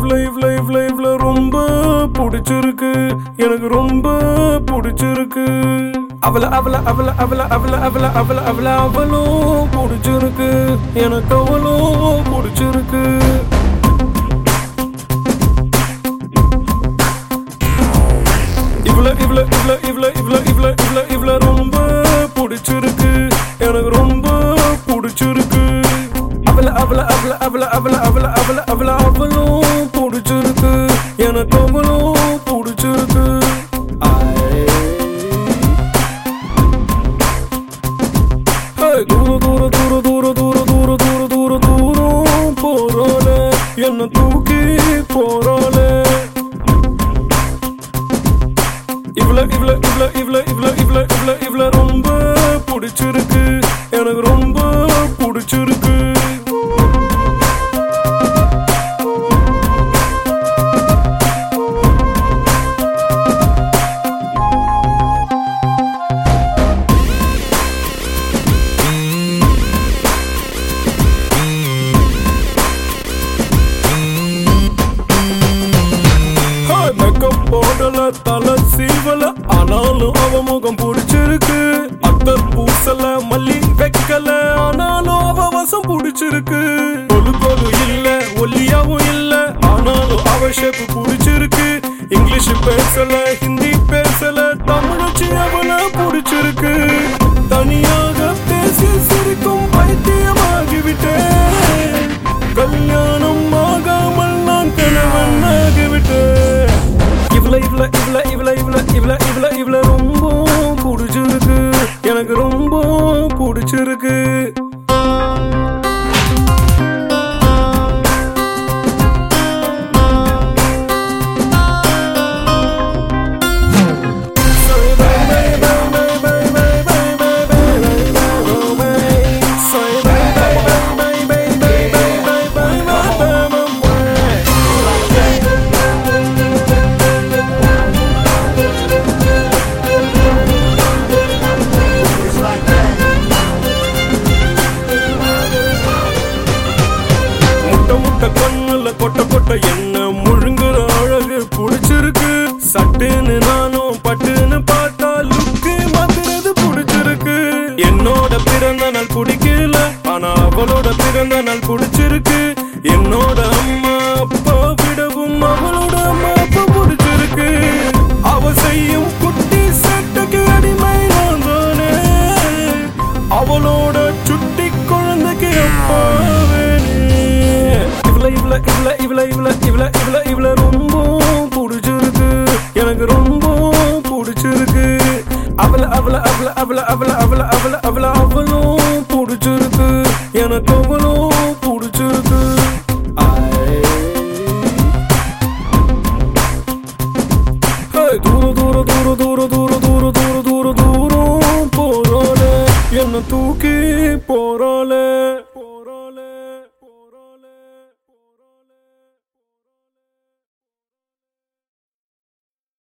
இவ்ள இவ்ள இவ்ள இவ்ள ரொம்ப பிடிச்சிருக்கு எனக்கு ரொம்ப பிடிச்சிருக்கு அவள அவள அவள அவள அவள அவள அவள அவள அவளும் பிடிச்சிருக்கு எனக்கு அவளும் பிடிச்சிருக்கு இவ்ள இவ்ள இவ்ள இவ்ள இவ்ள இவ்ள இவ்ள இவ்ள ரொம்ப பிடிச்சிருக்கு எனக்கு ரொம்ப பிடிச்சிருக்கு அவள அவள அவள அவள அவள அவள அவள அவள அவளும் பிடிச்சிருக்கு எனக்கு அவளும் பிடிச்சிருக்கு Hey, தூர தூர தூர தூர தூர தூர தூர தூர தூரம் போறாளே என்ன தூக்கி போறாளே இவ்ள இவ்ள இவ்ள இவ்ள இவ்ள இவ்ள இவ்ள இவ்ள ரொம்ப பிடிச்சிருக்கு எனக்கு ரொம்ப பிடிச்சிருக்கு மேக்கப் போடல தலை சீவல ஆனாலும் அவ முகம் பிடிச்சிருக்கு அத்தர் பூசல மல்லி வைக்கல ஆனாலும் அவ வசம் பிடிச்சிருக்கு கொலு கொலு இல்ல ஒல்லியாவும் இல்ல ஆனாலும் அவ ஷேப் பிடிச்சிருக்கு இங்கிலீஷ் பேசல ஹிந்தி பேசல தமிழச்சி அவள பிடிச்சிருக்கு தனியாக பேசி சிரிக்கும் பைத்தியமாகிவிட்டேன் கல்யாணம் ஆகாமல் நான் கணவனாகிவிட்டேன் இவ்ள இவ்ள இவ்ள இவ்ள இவ்ள இவ்ள இவ்ள இவ்ள ரொம்ப பிடிச்சிருக்கு எனக்கு ரொம்ப பிடிச்சிருக்கு முட்டை முட்டை கண்ணுல கொட்ட கொட்ட என்ன முழுங்குற அழகு புடிச்சிருக்கு சட்டுன்னு நானும் பட்டுன்னு பார்த்தா லுக்கு மாத்துறது புடிச்சிருக்கு என்னோட பிறந்த நாள் பிடிக்கல ஆனா அவளோட பிறந்த நாள் பிடிச்சிருக்கு என்னோட அம்மா அப்பா விடவும் அவளோட அம்மா அப்பா பிடிச்சிருக்கு அவ செய்யும் குட்டி சட்டைக்கு அடிமை நான் தானே அவளோட சுட்டி குழந்தைக்கு அப்பாவேனே இவ்ள இவ்ள இவ்ள இவ்ள இவ்ள இவ்ள இவ்ள இவ்ள ரொம்ப பிடிச்சிருக்கு எனக்கு ரொம்ப பிடிச்சிருக்கு அவள அவள அவள அவள அவள அவள அவள அவள அவளும் பிடிச்சிருக்கு எனக்கு அவளும் பிடிச்சிருக்கு Hey, தூர தூர தூர தூர தூர தூர தூர தூர தூரம் போறாளே என்ன தூக்கி போறாளே